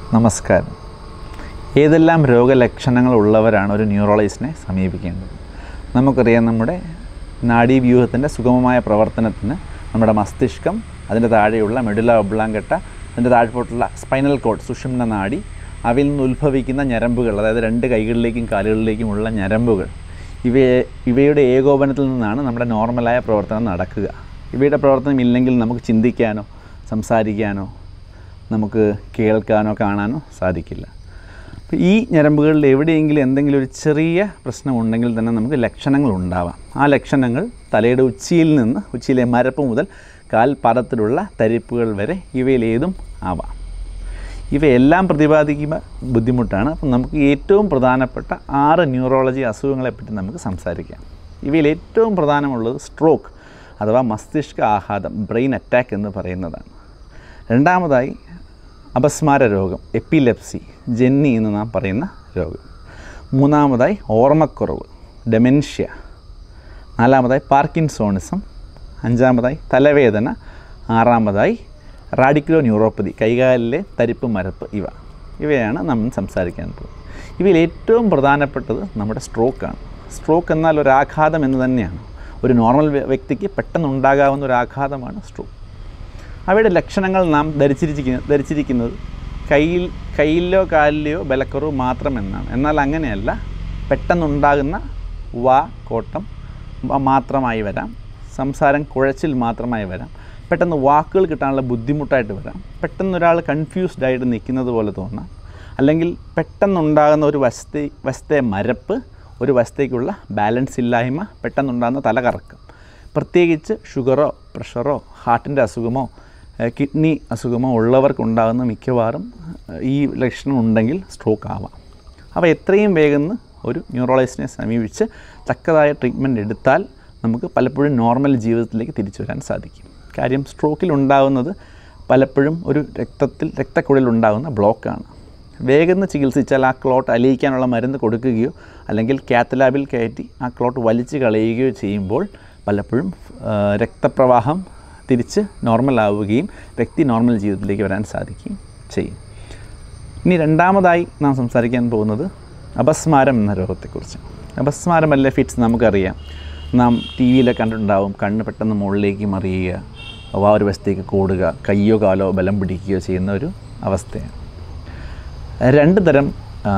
നമസ്കാരം ഏതെല്ലാം രോഗലക്ഷണങ്ങൾ ഉള്ളവരാണ് ഒരു ന്യൂറോളജിസ്റ്റിനെ സമീപിക്കേണ്ടത് നമുക്കറിയാം നമ്മുടെ നാഡീവ്യൂഹത്തിൻ്റെ സുഗമമായ പ്രവർത്തനത്തിന് നമ്മുടെ മസ്തിഷ്കം അതിൻ്റെ താഴെയുള്ള മെഡുല ഒബ്ലാങ്കട്ട അതിൻ്റെ താഴ്പോട്ടുള്ള സ്പൈനൽ കോഡ് സുഷുമ്ന നാഡി അവയിൽ നിന്ന് ഉത്ഭവിക്കുന്ന ഞരമ്പുകൾ അതായത് രണ്ട് കൈകളിലേക്കും കാലുകളിലേക്കുമുള്ള ഞരമ്പുകൾ ഇവയെ ഇവയുടെ ഏകോപനത്തിൽ നിന്നാണ് നമ്മുടെ നോർമലായ പ്രവർത്തനം നടക്കുക ഇവയുടെ പ്രവർത്തനം ഇല്ലെങ്കിൽ നമുക്ക് ചിന്തിക്കാനോ സംസാരിക്കാനോ നമുക്ക് കേൾക്കാനോ കാണാനോ സാധിക്കില്ല അപ്പോൾ ഈ ഞരമ്പുകളിൽ എവിടെയെങ്കിലും എന്തെങ്കിലും ഒരു ചെറിയ പ്രശ്നമുണ്ടെങ്കിൽ തന്നെ നമുക്ക് ലക്ഷണങ്ങൾ ഉണ്ടാവാം ആ ലക്ഷണങ്ങൾ തലയുടെ ഉച്ചിയിൽ നിന്ന് ഉച്ചിയിലെ മരപ്പ് മുതൽ കാൽപാദത്തിലുള്ള തരിപ്പുകൾ വരെ ഇവയിൽ ഏതും ആവാം ഇവയെല്ലാം പ്രതിപാദിക്കുമ്പോൾ ബുദ്ധിമുട്ടാണ് അപ്പം നമുക്ക് ഏറ്റവും പ്രധാനപ്പെട്ട ആറ് ന്യൂറോളജി അസുഖങ്ങളെപ്പറ്റി നമുക്ക് സംസാരിക്കാം ഇവയിൽ ഏറ്റവും പ്രധാനമുള്ളത് സ്ട്രോക്ക് അഥവാ മസ്തിഷ്ക ആഘാതം ബ്രെയിൻ അറ്റാക്ക് എന്ന് പറയുന്നതാണ് രണ്ടാമതായി അപസ്മാര രോഗം എപ്പിലെപ്സി ജെന്നി എന്ന് നാം പറയുന്ന രോഗം മൂന്നാമതായി ഓർമ്മക്കുറവ് ഡെമെൻഷ്യ നാലാമതായി പാർക്കിൻസോണിസം അഞ്ചാമതായി തലവേദന ആറാമതായി റാഡിക്കുലോ ന്യൂറോപ്പതി കൈകാലിലെ തരിപ്പ് മരപ്പ് ഇവ ഇവയാണ് നമ്മൾ സംസാരിക്കാൻ പോകുന്നത് ഇവയിൽ ഏറ്റവും പ്രധാനപ്പെട്ടത് നമ്മുടെ സ്ട്രോക്കാണ് സ്ട്രോക്ക് എന്നാൽ ഒരു ആഘാതം എന്ന് തന്നെയാണ് ഒരു നോർമൽ വ്യ- വ്യക്തിക്ക് പെട്ടെന്നുണ്ടാകാവുന്ന ഒരു ആഘാതമാണ് സ്ട്രോക്ക് അവയുടെ ലക്ഷണങ്ങൾ നാം ധരിച്ചിരിക്കുന്ന ധരിച്ചിരിക്കുന്നത് കയ്യിൽ കയ്യിലോ കാലിലെയോ ബലക്കുറവ് മാത്രമെന്നാണ് എന്നാൽ അങ്ങനെയല്ല പെട്ടെന്നുണ്ടാകുന്ന വാ കോട്ടം മ- മാത്രമായി വരാം സംസാരം കുഴച്ചിൽ മാത്രമായി വരാം പെട്ടെന്ന് വാക്കുകൾ കിട്ടാനുള്ള ബുദ്ധിമുട്ടായിട്ട് വരാം പെട്ടെന്ന് ഒരാൾ കൺഫ്യൂസ്ഡ് ആയിട്ട് നിൽക്കുന്നത് പോലെ തോന്നാം അല്ലെങ്കിൽ പെട്ടെന്നുണ്ടാകുന്ന ഒരു വശത്തെ വശത്തെ മരപ്പ് ഒരു വശത്തേക്കുള്ള ബാലൻസ് ഇല്ലായ്മ പെട്ടെന്നുണ്ടാകുന്ന തലകറക്കം പ്രത്യേകിച്ച് ഷുഗറോ പ്രഷറോ ഹാർട്ടിൻ്റെ അസുഖമോ ഏഹ് കിഡ്നി അസുഖമോ ഉള്ളവർക്കുണ്ടാകുന്ന മിക്കവാറും ഏഹ് ഈ ലക്ഷണം ഉണ്ടെങ്കിൽ സ്ട്രോക്ക് ആവാം അപ്പോൾ എത്രയും വേഗം ഒരു ന്യൂറോളജിസ്റ്റിനെ സമീപിച്ച് തക്കതായ ട്രീറ്റ്മെൻറ്റ് എടുത്താൽ നമുക്ക് പലപ്പോഴും നോർമൽ ജീവിതത്തിലേക്ക് തിരിച്ചു വരാൻ സാധിക്കും കാര്യം സ്ട്രോക്കിൽ ഉണ്ടാകുന്നത് പലപ്പോഴും ഒരു രക്തത്തിൽ രക്തക്കുഴലിൽ ഉണ്ടാകുന്ന ബ്ലോക്കാണ് വേഗം ചികിത്സിച്ചാൽ ആ ക്ലോട്ട് അലിയിക്കാനുള്ള മരുന്ന് കൊടുക്കുകയോ അല്ലെങ്കിൽ കാത്തലാബിൽ കയറ്റി ആ ക്ലോട്ട് വലിച്ചു കളയുകയോ ചെയ്യുമ്പോൾ പലപ്പോഴും ആ, രക്തപ്രവാഹം തിരിച്ച് നോർമൽ ആവുകയും വ്യക്തി നോർമൽ ജീവിതത്തിലേക്ക് വരാൻ സാധിക്കുകയും ചെയ്യും ഇനി രണ്ടാമതായി നാം സംസാരിക്കാൻ പോകുന്നത് അപസ്മാരം എന്ന രോഗത്തെക്കുറിച്ച് അപസ്മാരം അല്ലെ ഫിറ്റ്സ് നമുക്കറിയാം നാം ടി വിയിലൊക്കെ കണ്ടിട്ടുണ്ടാവും കണ്ണ് പെട്ടെന്ന് മുകളിലേക്ക് മറിയുക വാ ഒരു വശത്തേക്ക് കൂടുക കയ്യോ കാലോ ബലം പിടിക്കുകയോ ചെയ്യുന്ന ഒരു അവസ്ഥയാണ് രണ്ട് തരം ആ,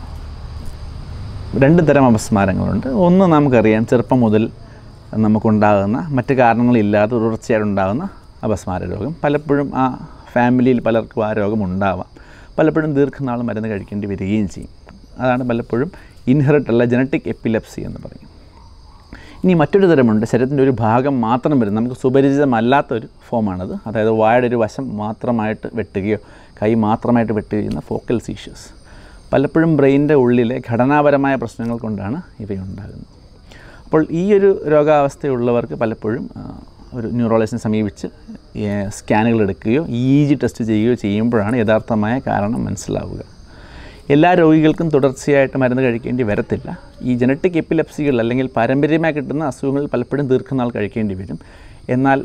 രണ്ട് തരം അപസ്മാരങ്ങളുണ്ട് ഒന്ന് നമുക്കറിയാം ചെറുപ്പം മുതൽ നമുക്കുണ്ടാകുന്ന മറ്റ് കാരണങ്ങളില്ലാതെ തുടർച്ചയായിട്ട് ഉണ്ടാകുന്ന അപസ്മാര രോഗം പലപ്പോഴും ആ ഫാമിലിയിൽ പലർക്കും ആ രോഗം ഉണ്ടാവാം പലപ്പോഴും ദീർഘനാൾ മരുന്ന് കഴിക്കേണ്ടി വരികയും ചെയ്യും അതാണ് പലപ്പോഴും ഇൻഹെറിറ്റ് അല്ല ജനറ്റിക് എപ്പിലെപ്സി എന്ന് പറയും ഇനി മറ്റൊരു തരമുണ്ട് ശരീരത്തിൻ്റെ ഒരു ഭാഗം മാത്രം വരും നമുക്ക് സുപരിചിതമല്ലാത്ത ഒരു ഫോമാണത് അതായത് വായുടെ ഒരു വശം മാത്രമായിട്ട് വെട്ടുകയോ കൈ മാത്രമായിട്ട് വെട്ടുകയോ ചെയ്യുന്ന ഫോക്കൽ സീഷ്യസ് പലപ്പോഴും ബ്രെയിനിൻ്റെ ഉള്ളിലെ ഘടനാപരമായ പ്രശ്നങ്ങൾ കൊണ്ടാണ് ഇവയുണ്ടാകുന്നത് അപ്പോൾ ഈ ഒരു രോഗാവസ്ഥയുള്ളവർക്ക് പലപ്പോഴും ആ, ഒരു ന്യൂറോളജിനെ സമീപിച്ച് ഏ, സ്കാനുകൾ എടുക്കുകയോ ഇ ജി ടെസ്റ്റ് ചെയ്യുകയോ ചെയ്യുമ്പോഴാണ് യഥാർത്ഥമായ കാരണം മനസ്സിലാവുക എല്ലാ രോഗികൾക്കും തുടർച്ചയായിട്ട് മരുന്ന് കഴിക്കേണ്ടി വരത്തില്ല ഈ ജനറ്റിക് എപ്പിലെപ്സികൾ അല്ലെങ്കിൽ പാരമ്പര്യമായി കിട്ടുന്ന അസുഖങ്ങളിൽ പലപ്പോഴും ദീർഘനാൾ കഴിക്കേണ്ടി വരും എന്നാൽ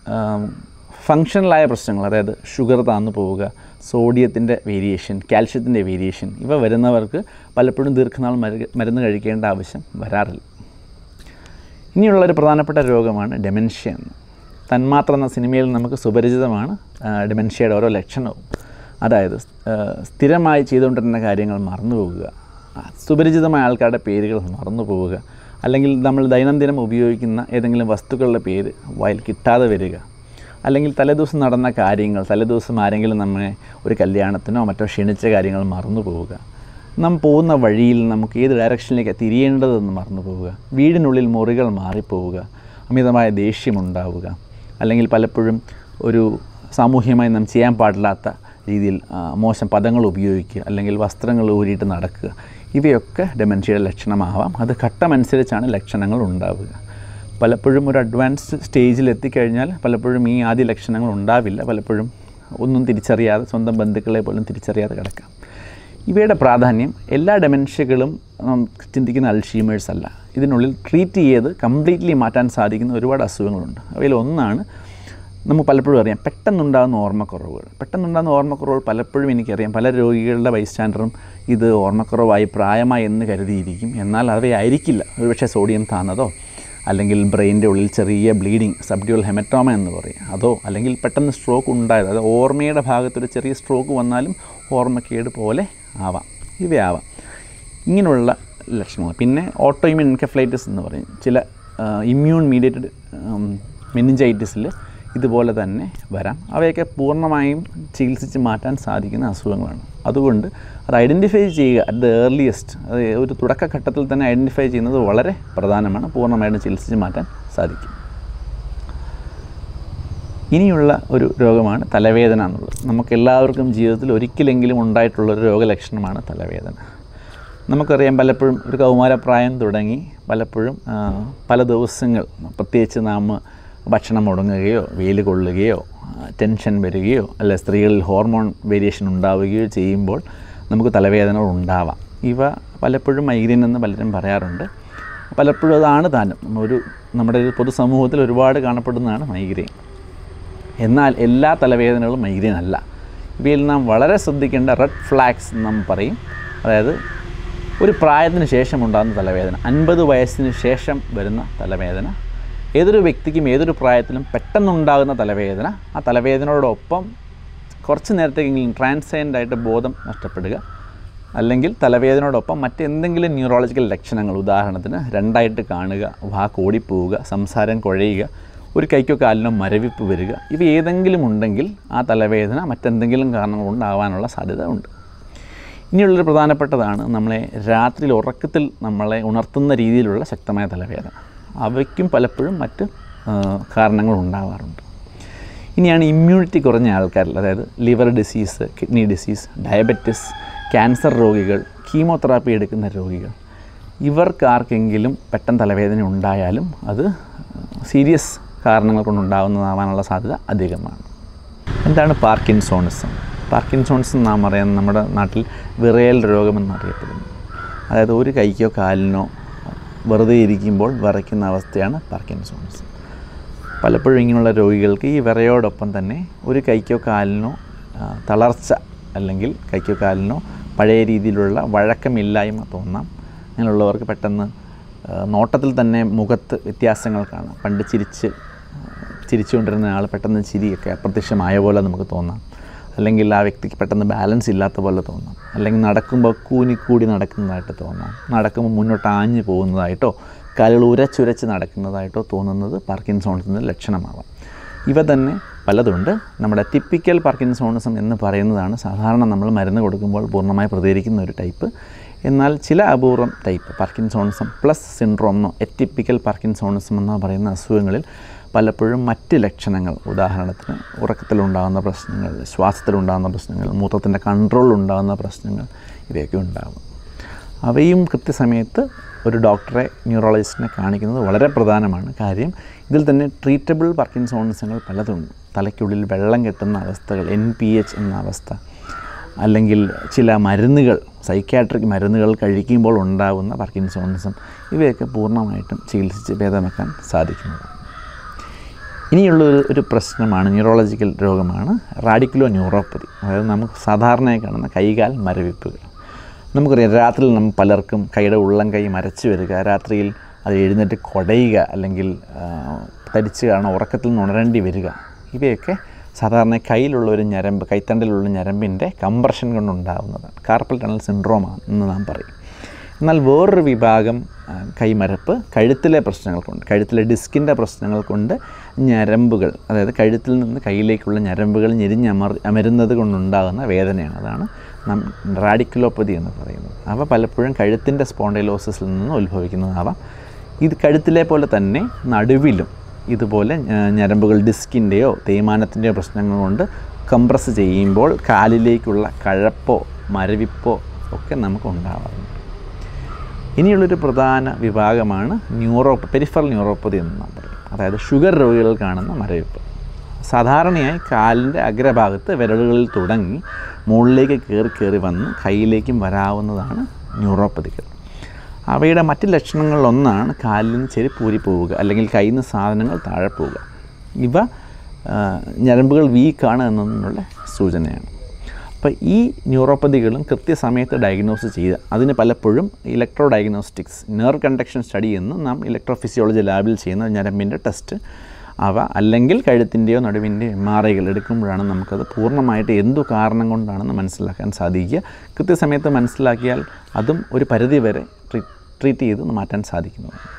ഫങ്ഷണലായ പ്രശ്നങ്ങൾ അതായത് ഷുഗർ താന്നു പോവുക സോഡിയത്തിൻ്റെ വേരിയേഷൻ കാൽഷ്യത്തിൻ്റെ വേരിയേഷൻ ഇവ വരുന്നവർക്ക് പലപ്പോഴും ദീർഘനാൾ മരു- മരുന്ന് കഴിക്കേണ്ട ആവശ്യം വരാറില്ല ഇനിയുള്ളൊരു പ്രധാനപ്പെട്ട രോഗമാണ് ഡെമെൻഷ്യ എന്ന് തന്മാത്ര എന്ന സിനിമയിൽ നമുക്ക് സുപരിചിതമാണ് ആ, ഡെമെൻഷ്യയുടെ ഓരോ ലക്ഷണവും അതായത് ആ, സ്ഥിരമായി ചെയ്തുകൊണ്ടിരുന്ന കാര്യങ്ങൾ മറന്നു പോവുക ആ, സുപരിചിതമായ ആൾക്കാരുടെ പേരുകൾ മറന്നു പോവുക അല്ലെങ്കിൽ നമ്മൾ ദൈനംദിനം ഉപയോഗിക്കുന്ന ഏതെങ്കിലും വസ്തുക്കളുടെ പേര് വായിൽ കിട്ടാതെ വരിക അല്ലെങ്കിൽ തലേദിവസം നടന്ന കാര്യങ്ങൾ തലേദിവസം ആരെങ്കിലും നമ്മെ ഒരു കല്യാണത്തിനോ മറ്റോ ക്ഷണിച്ച കാര്യങ്ങൾ മറന്നു പോവുക നാം പോകുന്ന വഴിയിൽ നമുക്ക് ഏത് ഡയറക്ഷനിലേക്ക് തിരിയേണ്ടതെന്ന് മറന്നു പോവുക വീടിനുള്ളിൽ മുറികൾ മാറിപ്പോവുക അമിതമായ ദേഷ്യമുണ്ടാവുക അല്ലെങ്കിൽ പലപ്പോഴും ഒരു സാമൂഹ്യമായി നാം ചെയ്യാൻ പാടില്ലാത്ത രീതിയിൽ ആ, മോശം പദങ്ങൾ ഉപയോഗിക്കുക അല്ലെങ്കിൽ വസ്ത്രങ്ങൾ ഊരിയിട്ട് നടക്കുക ഇവയൊക്കെ ഡെമൻഷ്യയുടെ ലക്ഷണമാവാം അത് ഘട്ടമനുസരിച്ചാണ് ലക്ഷണങ്ങൾ ഉണ്ടാവുക പലപ്പോഴും ഒരു അഡ്വാൻസ്ഡ് സ്റ്റേജിൽ എത്തിക്കഴിഞ്ഞാൽ പലപ്പോഴും ഈ ആദ്യ ലക്ഷണങ്ങൾ ഉണ്ടാവില്ല പലപ്പോഴും ഒന്നും തിരിച്ചറിയാതെ സ്വന്തം ബന്ധുക്കളെ പോലും തിരിച്ചറിയാതെ കിടക്കാം ഇവയുടെ പ്രാധാന്യം എല്ലാ ഡെമെൻഷ്യകളും നാം ചിന്തിക്കുന്ന അൾഷീമേഴ്സ് അല്ല ഇതിനുള്ളിൽ ട്രീറ്റ് ചെയ്ത് കംപ്ലീറ്റ്ലി മാറ്റാൻ സാധിക്കുന്ന ഒരുപാട് അസുഖങ്ങളുണ്ട് അവയിൽ ഒന്നാണ് നമുക്ക് പലപ്പോഴും അറിയാം പെട്ടെന്നുണ്ടാകുന്ന ഓർമ്മക്കുറവുകൾ പെട്ടെന്നുണ്ടാകുന്ന ഓർമ്മക്കുറവുകൾ പലപ്പോഴും എനിക്കറിയാം പല രോഗികളുടെ ബൈസ്റ്റാൻഡറും ഇത് ഓർമ്മക്കുറവായി പ്രായമായി എന്ന് കരുതിയിരിക്കും എന്നാൽ അവയായിരിക്കില്ല ഒരുപക്ഷെ സോഡിയം താന്നതോ അല്ലെങ്കിൽ ബ്രെയിനിൻ്റെ ഉള്ളിൽ ചെറിയ ബ്ലീഡിങ് സബ്ഡ്യൂൾ ഹെമറ്റോമ എന്ന് പറയും അതോ അല്ലെങ്കിൽ പെട്ടെന്ന് സ്ട്രോക്ക് ഉണ്ടായത് അത് ഓർമ്മയുടെ ഭാഗത്തൊരു ചെറിയ സ്ട്രോക്ക് വന്നാലും ഓർമ്മക്കേട് പോലെ ആവാം ഇവയാവാം ഇങ്ങനെയുള്ള ലക്ഷണങ്ങൾ പിന്നെ ഓട്ടോ ഇമ്യൂൺ എൻകഫ്ലൈറ്റിസ് എന്ന് പറയും ചില ഇമ്മ്യൂൺ മീഡിയേറ്റഡ് മെനിഞ്ചൈറ്റിസിൽ ഇതുപോലെ തന്നെ വരാം അവയൊക്കെ പൂർണ്ണമായും ചികിത്സിച്ച് മാറ്റാൻ സാധിക്കുന്ന അസുഖങ്ങളാണ് അതുകൊണ്ട് അത് ഐഡൻറ്റിഫൈ ചെയ്യുക അറ്റ് ദ ഏർലിയസ്റ്റ് അത് ഒരു തുടക്കഘട്ടത്തിൽ തന്നെ ഐഡൻറ്റിഫൈ ചെയ്യുന്നത് വളരെ പ്രധാനമാണ് പൂർണ്ണമായിട്ടും ചികിത്സിച്ച് മാറ്റാൻ സാധിക്കും ഇനിയുള്ള ഒരു രോഗമാണ് തലവേദന എന്നുള്ളത് നമുക്കെല്ലാവർക്കും ജീവിതത്തിൽ ഒരിക്കലെങ്കിലും ഉണ്ടായിട്ടുള്ളൊരു രോഗലക്ഷണമാണ് തലവേദന നമുക്കറിയാം പലപ്പോഴും ഒരു കൗമാരപ്രായം തുടങ്ങി പലപ്പോഴും ആ, പല ദിവസങ്ങൾ പ്രത്യേകിച്ച് നാം ഭക്ഷണം മുടങ്ങുകയോ വെയിൽ കൊള്ളുകയോ ആ, ടെൻഷൻ വരികയോ അല്ലെ സ്ത്രീകളിൽ ഹോർമോൺ വേരിയേഷൻ ഉണ്ടാവുകയോ ചെയ്യുമ്പോൾ നമുക്ക് തലവേദനകൾ ഉണ്ടാവാം ഇവ പലപ്പോഴും മൈഗ്രെയിൻ എന്ന് പലരും പറയാറുണ്ട് പലപ്പോഴും അതാണ് താനും ഒരു നമ്മുടെ ഒരു പൊതുസമൂഹത്തിൽ ഒരുപാട് കാണപ്പെടുന്നതാണ് മൈഗ്രെയിൻ എന്നാൽ എല്ലാ തലവേദനകളും മൈഗ്രെയിൻ അല്ല ഇവയിൽ നാം വളരെ ശ്രദ്ധിക്കേണ്ട റെഡ് ഫ്ലാഗ്സ് എന്ന് നാം പറയും അതായത് ഒരു പ്രായത്തിന് ശേഷം ഉണ്ടാകുന്ന തലവേദന അൻപത് വയസ്സിന് ശേഷം വരുന്ന തലവേദന ഏതൊരു വ്യക്തിക്കും ഏതൊരു പ്രായത്തിലും പെട്ടെന്നുണ്ടാകുന്ന തലവേദന ആ തലവേദനയോടൊപ്പം കുറച്ച് നേരത്തേക്കെങ്കിലും ട്രാൻസൈൻഡ് ആയിട്ട് ബോധം നഷ്ടപ്പെടുക അല്ലെങ്കിൽ തലവേദനയോടൊപ്പം മറ്റെന്തെങ്കിലും ന്യൂറോളജിക്കൽ ലക്ഷണങ്ങൾ ഉദാഹരണത്തിന് രണ്ടായിട്ട് കാണുക വാക്ക് ഓടിപ്പോവുക സംസാരം കുഴയുക ഒരു കൈക്കോ കാലിനോ മരവിപ്പ് വരിക ഇവ ഏതെങ്കിലും ഉണ്ടെങ്കിൽ ആ തലവേദന മറ്റെന്തെങ്കിലും കാരണങ്ങൾ കൊണ്ടാവാനുള്ള സാധ്യത ഉണ്ട് ഇനിയുള്ളൊരു പ്രധാനപ്പെട്ടതാണ് നമ്മളെ രാത്രിയിൽ ഉറക്കത്തിൽ നമ്മളെ ഉണർത്തുന്ന രീതിയിലുള്ള ശക്തമായ തലവേദന അവയ്ക്കും പലപ്പോഴും മറ്റ് ആ, കാരണങ്ങൾ ഉണ്ടാവാറുണ്ട് ഇനിയാണ് ഇമ്മ്യൂണിറ്റി കുറഞ്ഞ ആൾക്കാരിൽ അതായത് liver disease kidney disease diabetes cancer രോഗികൾ കീമോതെറാപ്പി എടുക്കുന്ന രോഗികൾ ഇവർക്കാർക്കെങ്കിലും പെട്ടെന്ന് തലവേദന ഉണ്ടായാലും അത് സീരിയസ് കാരണങ്ങൾ കൊണ്ടുണ്ടാകുന്നതാവാനുള്ള സാധ്യത അധികമാണ് എന്താണ് പാർക്കിൻസോണിസം പാർക്കിൻസോണിസം നാം പറയുന്നത് നമ്മുടെ നാട്ടിൽ വിറയൽ രോഗമെന്നറിയപ്പെടുന്നു അതായത് ഒരു കൈക്കോ കാലിനോ വെറുതെ ഇരിക്കുമ്പോൾ വിറയ്ക്കുന്ന അവസ്ഥയാണ് പാർക്കിൻസോണിസം പലപ്പോഴും ഇങ്ങനെയുള്ള രോഗികൾക്ക് ഈ വിറയോടൊപ്പം തന്നെ ഒരു കൈക്കോ കാലിനോ ആ, തളർച്ച അല്ലെങ്കിൽ കൈക്കോ കാലിനോ പഴയ രീതിയിലുള്ള വഴക്കമില്ലായ്മ തോന്നാം അങ്ങനെയുള്ളവർക്ക് പെട്ടെന്ന് ആ, നോട്ടത്തിൽ തന്നെ മുഖത്ത് വ്യത്യാസങ്ങൾ കാണാം പണ്ട് ചിരിച്ച് ചിരിച്ചുകൊണ്ടിരുന്ന ആൾ പെട്ടെന്ന് ചിരിയൊക്കെ അപ്രത്യക്ഷമായ പോലെ നമുക്ക് തോന്നാം അല്ലെങ്കിൽ ആ വ്യക്തിക്ക് പെട്ടെന്ന് ബാലൻസ് ഇല്ലാത്ത പോലെ തോന്നാം അല്ലെങ്കിൽ നടക്കുമ്പോൾ കൂനിക്കൂടി നടക്കുന്നതായിട്ട് തോന്നാം നടക്കുമ്പോൾ മുന്നോട്ട് ആഞ്ഞു പോകുന്നതായിട്ടോ കാലുകൾ ഉരച്ചുരച്ച് നടക്കുന്നതായിട്ടോ തോന്നുന്നത് പാർക്കിൻസോൺസിൻ്റെ ലക്ഷണമാവാം ഇവ തന്നെ പലതുണ്ട് നമ്മുടെ ടിപ്പിക്കൽ പാർക്കിൻസോണിസം എന്ന് പറയുന്നതാണ് സാധാരണ നമ്മൾ മരുന്ന് കൊടുക്കുമ്പോൾ പൂർണ്ണമായി പ്രതികരിക്കുന്ന ഒരു ടൈപ്പ് എന്നാൽ ചില അപൂർവം ടൈപ്പ് പാർക്കിൻസോണിസം പ്ലസ് സിൻഡ്രോം എന്നോ എറ്റിപ്പിക്കൽ പാർക്കിൻസോണിസം എന്നോ പറയുന്ന അസുഖങ്ങളിൽ പലപ്പോഴും മറ്റ് ലക്ഷണങ്ങൾ ഉദാഹരണത്തിന് ഉറക്കത്തിലുണ്ടാകുന്ന പ്രശ്നങ്ങൾ ശ്വാസത്തിലുണ്ടാകുന്ന പ്രശ്നങ്ങൾ മൂത്രത്തിൻ്റെ കൺട്രോളിലുണ്ടാകുന്ന പ്രശ്നങ്ങൾ ഇവയൊക്കെ ഉണ്ടാകും അവയും കൃത്യസമയത്ത് ഒരു ഡോക്ടറെ ന്യൂറോളജിസ്റ്റിനെ കാണിക്കുന്നത് വളരെ പ്രധാനമാണ് കാര്യം ഇതിൽ തന്നെ ട്രീറ്റബിൾ പാർക്കിൻസോണിസങ്ങൾ പലതുണ്ട് തലയ്ക്കുള്ളിൽ വെള്ളം കെട്ടുന്ന അവസ്ഥകൾ എൻ പി എച്ച് എന്ന അവസ്ഥ അല്ലെങ്കിൽ ചില മരുന്നുകൾ സൈക്യാട്രിക് മരുന്നുകൾ കഴിക്കുമ്പോൾ ഉണ്ടാകുന്ന പാർക്കിൻസോണിസം ഇവയൊക്കെ പൂർണ്ണമായിട്ടും ചികിത്സിച്ച് ഭേദമാക്കാൻ സാധിക്കുന്നതാണ് ഇനിയുള്ള ഒരു ഒരു പ്രശ്നമാണ് ന്യൂറോളജിക്കൽ രോഗമാണ് റാഡിക്കുലോ ന്യൂറോപ്പതി അതായത് നമുക്ക് സാധാരണയായി കാണുന്ന കൈകാൽ മരവിപ്പുകൾ നമുക്കറിയാം രാത്രിയിൽ നമ്മൾ പലർക്കും കൈയുടെ ഉള്ളം കൈ മരച്ചു വരിക രാത്രിയിൽ അത് എഴുന്നേറ്റ് കുടയുക അല്ലെങ്കിൽ ആ, തരിച്ച് കാരണം ഉറക്കത്തിൽ നിന്ന് ഉണരേണ്ടി വരിക ഇവയൊക്കെ സാധാരണ കയ്യിലുള്ള ഒരു ഞരമ്പ് കൈത്തണ്ടിലുള്ള ഞരമ്പിൻ്റെ കംപ്രഷൻ കൊണ്ടുണ്ടാകുന്നതാണ് കാർപ്പൽ ടണൽ സിൻഡ്രോമാണ് എന്ന് നാം പറയും എന്നാൽ വേറൊരു വിഭാഗം ആ, കൈമരപ്പ് കഴുത്തിലെ പ്രശ്നങ്ങൾ കൊണ്ട് കഴുത്തിലെ ഡിസ്കിൻ്റെ പ്രശ്നങ്ങൾ കൊണ്ട് ഞരമ്പുകൾ അതായത് കഴുത്തിൽ നിന്ന് കയ്യിലേക്കുള്ള ഞരമ്പുകൾ ഞെരിഞ്ഞമർ അമരുന്നത് കൊണ്ടുണ്ടാകുന്ന വേദനയാണ് അതാണ് നാം റാഡിക്കുലോപ്പതി എന്ന് പറയുന്നത് അവ പലപ്പോഴും കഴുത്തിൻ്റെ സ്പോണ്ടൈലോസിസിൽ നിന്ന് ഉത്ഭവിക്കുന്നതാവാം ഇത് കഴുത്തിലെ പോലെ തന്നെ നടുവിലും ഇതുപോലെ ഞ- ഞരമ്പുകൾ ഡിസ്കിൻ്റെയോ തേയ്മാനത്തിൻ്റെയോ പ്രശ്നങ്ങൾ കൊണ്ട് കംപ്രസ് ചെയ്യുമ്പോൾ കാലിലേക്കുള്ള കഴപ്പോ മരവിപ്പോ ഒക്കെ നമുക്ക് ഉണ്ടാവാറുണ്ട് ഇനിയുള്ളൊരു പ്രധാന വിഭാഗമാണ് ന്യൂറോ പെരിഫറൽ ന്യൂറോപ്പതി എന്ന് നാം പറയും അതായത് ഷുഗർ രോഗികൾ കാണുന്ന മരവിപ്പ് സാധാരണയായി കാലിൻ്റെ അഗ്രഭാഗത്ത് വിരലുകളിൽ തുടങ്ങി മുകളിലേക്ക് കയറി കയറി വന്ന് കയ്യിലേക്കും വരാവുന്നതാണ് ന്യൂറോപ്പതികൾ അവയുടെ മറ്റ് ലക്ഷണങ്ങളിലൊന്നാണ് കാലിൽ നിന്ന് ചെരുപ്പൂരി പോവുക അല്ലെങ്കിൽ കയ്യിൽ നിന്ന് സാധനങ്ങൾ താഴെ പോവുക ഇവ ആ, ഞരമ്പുകൾ വീക്കാണ് എന്നതിനുള്ള സൂചനയാണ് അപ്പോൾ ഈ ന്യൂറോപ്പതികളും കൃത്യസമയത്ത് ഡയഗ്നോസ് ചെയ്ത് അതിന് പലപ്പോഴും electro diagnostics nerve conduction study എന്ന് നാം ഇലക്ട്രോഫിസിയോളജി ലാബിൽ ചെയ്യുന്ന ഞരമ്പിൻ്റെ ടെസ്റ്റ് അവ അല്ലെങ്കിൽ കഴുത്തിൻ്റെയോ നടുവിൻ്റെയോ എം ആർ ഐകൾ എടുക്കുമ്പോഴാണ് നമുക്കത് പൂർണ്ണമായിട്ട് എന്തു കാരണം കൊണ്ടാണെന്ന് മനസ്സിലാക്കാൻ സാധിക്കുക കൃത്യസമയത്ത് മനസ്സിലാക്കിയാൽ അതും ഒരു പരിധി വരെ ട്രീറ്റ് ട്രീറ്റ് ചെയ്ത് മാറ്റാൻ സാധിക്കുന്നതാണ്